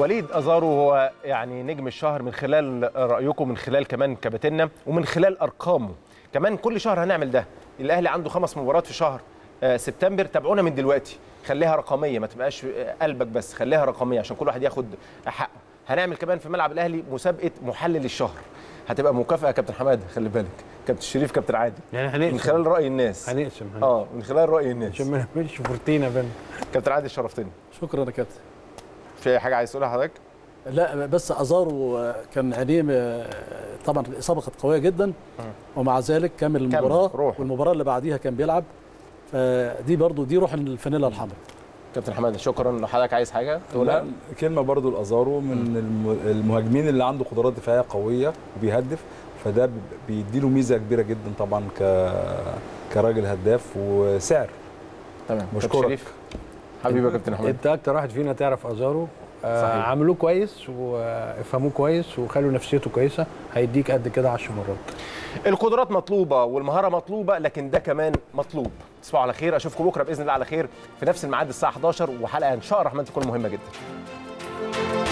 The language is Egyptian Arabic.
وليد ازارو هو يعني نجم الشهر من خلال رايكم من خلال كمان كباتنة ومن خلال ارقامه كمان كل شهر هنعمل ده الاهلي عنده خمس مباريات في شهر آه، سبتمبر تابعونا من دلوقتي خليها رقميه ما تبقاش آه، قلبك بس خليها رقميه عشان كل واحد ياخد حقه هنعمل كمان في ملعب الاهلي مسابقه محلل الشهر هتبقى مكافاه يا كابتن حماده خلي بالك كابتن شريف كابتن عادل يعني هنقسم من خلال راي الناس هنقسم هنقسم. اه من خلال راي الناس عشان ما نعملش فورتينا بين كابتن عادل شرفتني شكرا يا كابتن في اي حاجه عايز تقولها لحضرتك لا بس ازارو كان عينيه م- طبعا الاصابه كانت قويه جدا ومع ذلك كمل المباراه روح. والمباراه اللي بعديها كان بيلعب فدي برضو دي روح الفانيلا الحمراء كابتن حماده شكرا لو حضرتك عايز حاجه تقولها لا كلمه برضو لازارو من الم- المهاجمين اللي عنده قدرات دفاعيه قويه وبيهدف فده ب- بيديله ميزه كبيره جدا طبعا ك كراجل هداف وسعر تمام بشكرك. كابتن شريف حبيبي يا كابتن حماده انت اكتر واحد فينا تعرف ازارو آه صحيح. عاملوه كويس وافهموه كويس وخلوا نفسيته كويسه هيديك قد كده 10 مرات القدرات مطلوبه والمهاره مطلوبه لكن ده كمان مطلوب تصبحوا على خير اشوفكم بكره باذن الله على خير في نفس الميعاد الساعه 11 وحلقه ان شاء الله الرحمن تكون مهمه جدا